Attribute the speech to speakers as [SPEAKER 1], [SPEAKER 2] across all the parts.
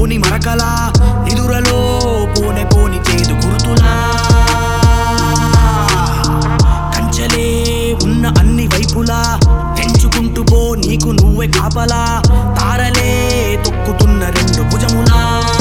[SPEAKER 1] పోని మరకలా నిదురలో పోనే పోని చేదు గుర్తులా కంచలే ఉన్న అన్ని వైపులా పెంచుకుంటూ పో నీకు నువ్వే కాపలా తారలే తొక్కుతున్న రెండు భుజములా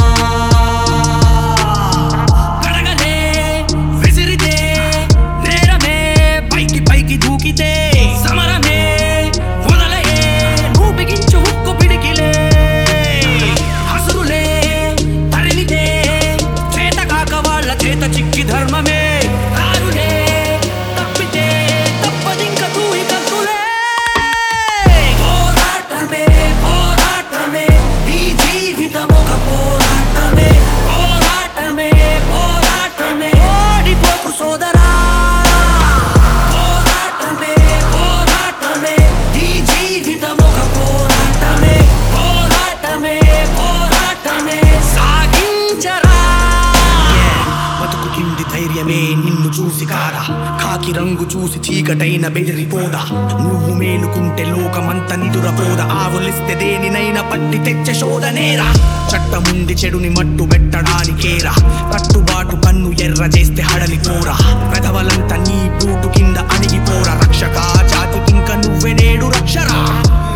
[SPEAKER 1] కడగలే విసిరితే నేరమే పైకి పైకి దూకితే సమరమే మొదలయే నువ్వు బిగించు ఉక్కు పిడికిలే హసురులే తరిమితే చేత కాక వాళ్ళ చేత చిక్కి ధర్మమే దారులే తప్పితే తప్పదింక తూయి కత్తులే పోరాటమే పోరాటమే ఈ జీవితం ఒక పోరాటమే పోరాటమే పోరాటమే ఓడిపోకు సోదరా పోరాటమే పోరాటమే ఈ జీవితం ఒక పోరాటమే పోరాటమే పోరాటమే సాగించరా బతుకు తిండి ధైర్యమే నిన్ను చూసి కాదా కాకి రంగు చూసి చీకటైన బెదిరిపోదా నువ్వు మేలుకుంటే లోకమంత నిదురపోదా ఆవులిస్తే దేనినైనా పట్టి తెచ్చే శోధనేరా చట్టముంది చెడుని మట్టు పెట్టడానికేరా కట్టుబాటు కన్ను ఎర్ర చేస్తే హడలిపోరా పెదవలంతా నీ బూటు కింద అణిగిపోరా రక్షక జాతికింక నువ్వే నేడు రక్షరా